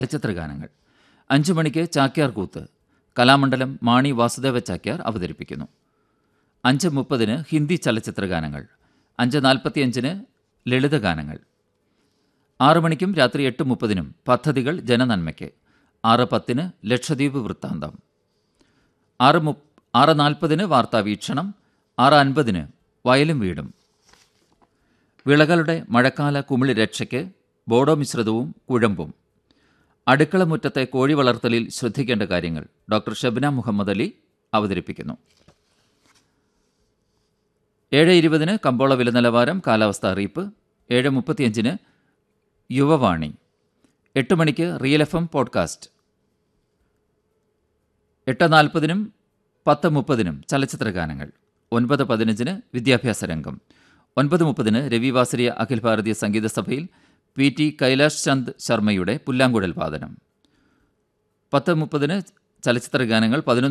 ചലച്ചിത്രഗാനങ്ങൾ അഞ്ചു മണിക്ക് ചാക്യാർ കൂത്ത് കലാമണ്ഡലം മാണി വാസുദേവ ചാക്യാർ അവതരിപ്പിക്കുന്നു അഞ്ച് മുപ്പതിന് ഹിന്ദി ചലച്ചിത്രഗാനങ്ങൾ അഞ്ച് നാൽപ്പത്തിയഞ്ചിന് ലളിതഗാനങ്ങൾ ആറ് മണിക്കും രാത്രി എട്ട് മുപ്പതിനും പദ്ധതികൾ ജനനന്മയ്ക്ക് ആറ് പത്തിന് ലക്ഷദ്വീപ് വൃത്താന്തം ആറ് മു ആറ് നാൽപ്പതിന് വാർത്താ വീക്ഷണം ആറ് അൻപതിന് വയലും വീടും വിളകളുടെ മഴക്കാല കുമിളി രക്ഷയ്ക്ക് ബോഡോ മിശ്രിതവും കുഴമ്പും അടുക്കള മുറ്റത്തെ കോഴി വളർത്തലിൽ ശ്രദ്ധിക്കേണ്ട കാര്യങ്ങൾ ഡോക്ടർ ഷബ്ന മുഹമ്മദ് അലി അവതരിപ്പിക്കുന്നു ഏഴ് ഇരുപതിന് കമ്പോള വില നിലവാരം കാലാവസ്ഥ അറിയിപ്പ് ഏഴ് മുപ്പത്തിയഞ്ചിന് യുവവാണി എട്ട് മണിക്ക് റിയൽ എഫ് എം പോഡ്കാസ്റ്റ് എട്ട് നാൽപ്പതിനും പത്ത് മുപ്പതിനും ചലച്ചിത്ര ഗാനങ്ങൾ ഒൻപത് പതിനഞ്ചിന് വിദ്യാഭ്യാസ രംഗം ഒൻപത് മുപ്പതിന് രവിവാസരിയ അഖിൽ ഭാരതീയ സംഗീത സഭയിൽ പി ടി കൈലാഷ് ചന്ദ് ശർമ്മയുടെ പുല്ലാങ്കുഴൽ വാദനം പത്ത് മുപ്പതിന് ചലച്ചിത്ര ഗാനങ്ങൾ പതിനൊന്ന്